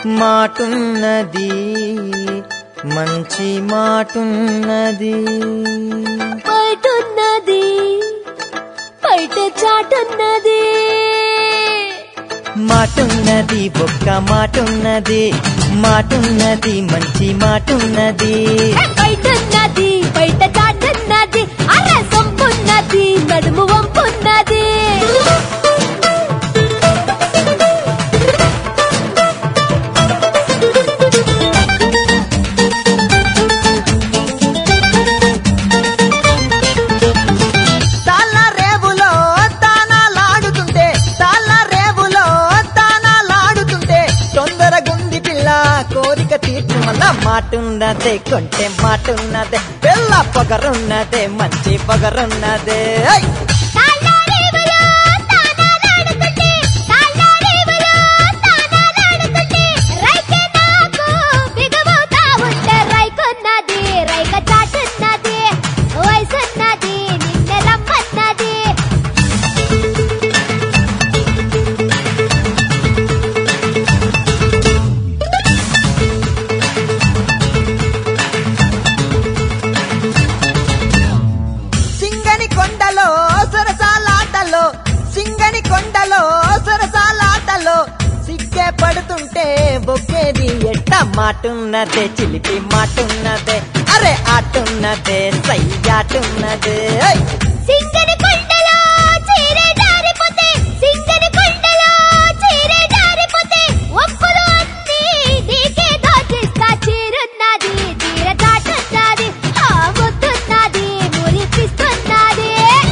మాటున్నది మంచి మాటున్నది బయటున్నది బయట చాటున్నది మాటున్నది ఒక్క మాటున్నది మాటున్నది మంచి మాటున్నది బయటున్నది బయట చాటున్నది అరే సొంపున్నది నడుము వంపున్నది తాళ్ళ రేవులో తానాలాడుతుంటే తాళ్ళ రేవులో తానాలాడుతుంటే తొందర గుంది పిల్ల కోరిక తీర్చుమన్న మాటున్నదే కొంటే మాటున్నదే పిల్ల పొగరున్నదే మంచి పొగరున్నదే ఐ! తాళ్ళారేవులో తానాలాడుతుంటే, తాళ్ళారేవులో తానాలాడుతుంటే, రైకే నాకు బిగబోతా ఉంటే రైకున్నది, రైక చాటున్నది, వయసున్నది, నిన్నే రమ్మన్నది. సింగని కొండలో సరసాలాటలో సింగని కొండలో సరసాలాటలో సిగ్గే పడుతుంటే బొక్కేది ఎట్ట మాటున్నదే చిలిపి మాటున్నదే అరే ఆటున్నదే సయ్యాటున్నదే ఐ! సింగని కొండలో చీరే జారిపోతే, సింగని కొండలో చీరే జారిపోతే, ఒప్పులు అన్నీ నీకే దోచిస్తా. చీరున్నది, చీర చాటున్నది, ఆ ముద్దున్నది, మురిపిస్తున్నది.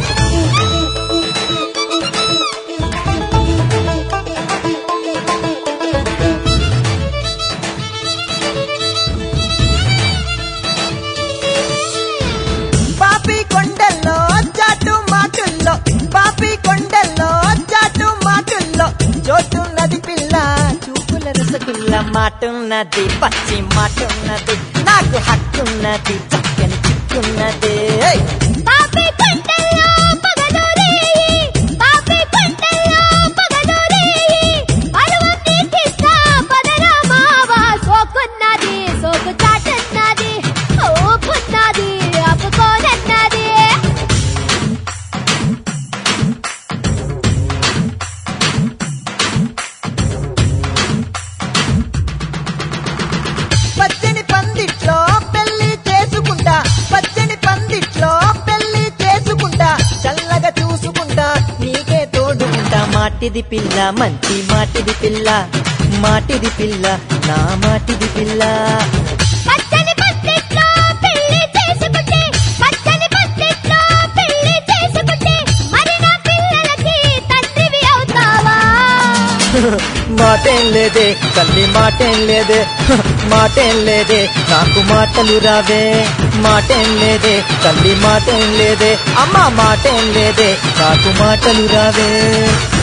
పాపి కొండల్లో చాటు మాటుల్లో పాపి కొండల్లో చాటు మాటుల్లో చోటున్నది పిల్ల చూపుల రసగుల్ల మాటున్నది పచ్చి మాటున్నది నాకు హక్కున్నది చక్కని చిక్కున్నది ఐ! పాపి కొండల్లో పగలు రేయి, పాపి కొండల్లో పగలు రేయి, పరువం నీకిస్తా పదరా మావా. సోకున్నది, సోకు చాటున్నది, ఊపున్నది, ఆపుకోనన్నది. పచ్చని పందిట్లో పెళ్లి చేసుకుంటా పచ్చని పందిట్లో పెళ్లి చేసుకుంటా చల్లగా చూసుకుంటా నీకే తోడుకుంటా మాటిది పిల్ల మంచి మాటిది పిల్ల మాటిది పిల్ల నా మాటిది పిల్ల పచ్చని పత్తిట్లో పెళ్లి చేసుకుంటే, పచ్చని పత్తిట్లో పెళ్లి చేసుకుంటే, మరి నా పిల్లలకి తండ్రివి అవుతావా మాటేం లేదే తల్లి మాటేం లేదే మాటేం లేదే నాకు మాటలు రావే మాటేం లేదే తల్లి మాటేం లేదే అమ్మ మాటేం లేదే నాకు మాటలు రావే